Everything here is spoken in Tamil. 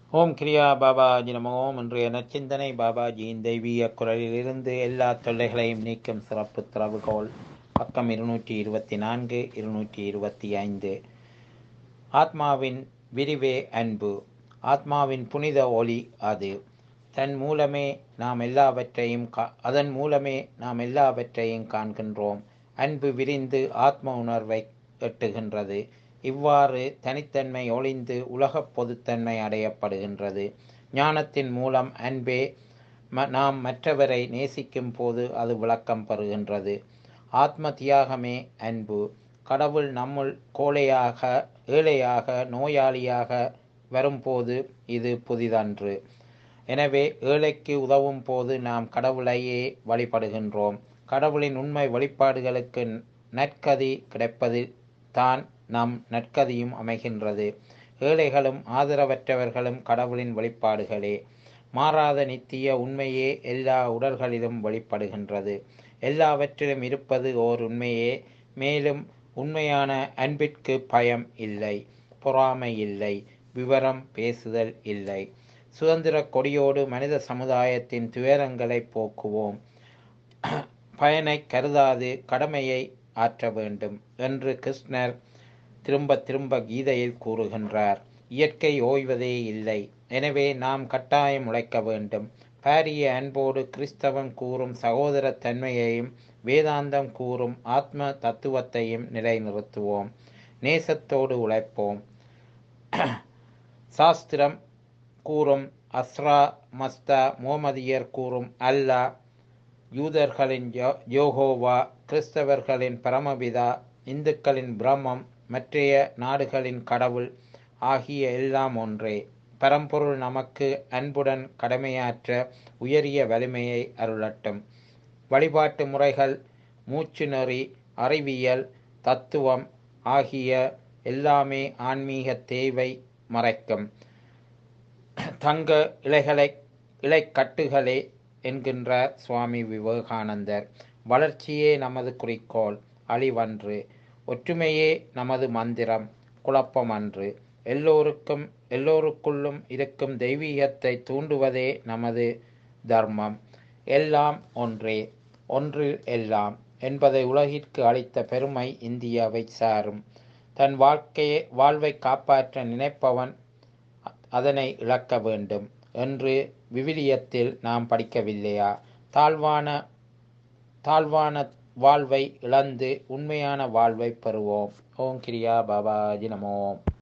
ஓம் கிரியா பாபாஜி நமோ இன்றைய நச்சிந்தனை பாபாஜியின் தெய்வீக குரலிலிருந்து எல்லா தொல்லைகளையும் நீக்கும் சிறப்பு திறவுகோல் பக்கம் இருநூற்றி இருபத்தி நான்கு இருநூற்றி இருபத்தி ஐந்து ஆத்மாவின் விரிவே அன்பு ஆத்மாவின் புனித ஒளி அது தன் மூலமே நாம் எல்லாவற்றையும் கா அதன் மூலமே நாம் எல்லாவற்றையும் காண்கின்றோம் அன்பு விரிந்து ஆத்ம உணர்வை எட்டுகின்றது இவ்வாறு தனித்தன்மை ஒளிந்து உலகப் பொதுத்தன்மை அடையப்படுகின்றது ஞானத்தின் மூலம் அன்பே ம நாம் மற்றவரை நேசிக்கும் போது அது விளக்கம் பெறுகின்றது ஆத்ம தியாகமே அன்பு கடவுள் நம்முள் கோழையாக ஏழையாக நோயாளியாக வரும்போது இது புதிதன்று எனவே ஏழைக்கு உதவும் போது நாம் கடவுளையே வழிபடுகின்றோம் கடவுளின் உண்மை வழிபாடுகளுக்கு நற்கதி கிடைப்பதில் தான் நம் நற்கதியும் அமைகின்றது ஏழைகளும் ஆதரவற்றவர்களும் கடவுளின் வெளிப்பாடுகளே மாறாத நித்திய உண்மையே எல்லா உடல்களிலும் வெளிப்படுகின்றது எல்லாவற்றிலும் இருப்பது ஓர் உண்மையே மேலும் உண்மையான அன்பிற்கு பயம் இல்லை பொறாமை இல்லை விவரம் பேசுதல் இல்லை சுதந்திர கொடியோடு மனித சமுதாயத்தின் துயரங்களை போக்குவோம் பயனை கருதாது கடமையை ஆற்ற வேண்டும் என்று கிருஷ்ணர் திரும்ப திரும்ப கீதையில் கூறுகின்றார் இயற்கை ஓய்வதே இல்லை எனவே நாம் கட்டாயம் உழைக்க வேண்டும் பாரிய அன்போடு கிறிஸ்தவம் கூறும் சகோதர தன்மையையும் வேதாந்தம் கூறும் ஆத்ம தத்துவத்தையும் நிலைநிறுத்துவோம் நேசத்தோடு உழைப்போம் சாஸ்திரம் கூறும் அஸ்ரா மஸ்தா மோமதியர் கூறும் அல்லா யூதர்களின் யோகோவா கிறிஸ்தவர்களின் பரமபிதா இந்துக்களின் பிரம்மம் மற்றைய நாடுகளின் கடவுள் ஆகிய எல்லாம் ஒன்றே பரம்பொருள் நமக்கு அன்புடன் கடமையாற்ற உயரிய வலிமையை அருளட்டும் வழிபாட்டு முறைகள் மூச்சு நெறி அறிவியல் தத்துவம் ஆகிய எல்லாமே ஆன்மீக தேவை மறைக்கும் தங்க இலைகளை இலைக்கட்டுகளே என்கின்றார் சுவாமி விவேகானந்தர் வளர்ச்சியே நமது குறிக்கோள் அழிவன்று ஒற்றுமையே நமது மந்திரம் குழப்பமன்று எல்லோருக்கும் எல்லோருக்குள்ளும் இருக்கும் தெய்வீகத்தை தூண்டுவதே நமது தர்மம் எல்லாம் ஒன்றே ஒன்றில் எல்லாம் என்பதை உலகிற்கு அளித்த பெருமை இந்தியாவை சாரும் தன் வாழ்க்கையை வாழ்வை காப்பாற்ற நினைப்பவன் அதனை இழக்க வேண்டும் என்று விவிலியத்தில் நாம் படிக்கவில்லையா தாழ்வான தாழ்வான வாழ்வை இழந்து உண்மையான வாழ்வை பெறுவோம் ஓம் கிரியா பாபாஜி நமோம்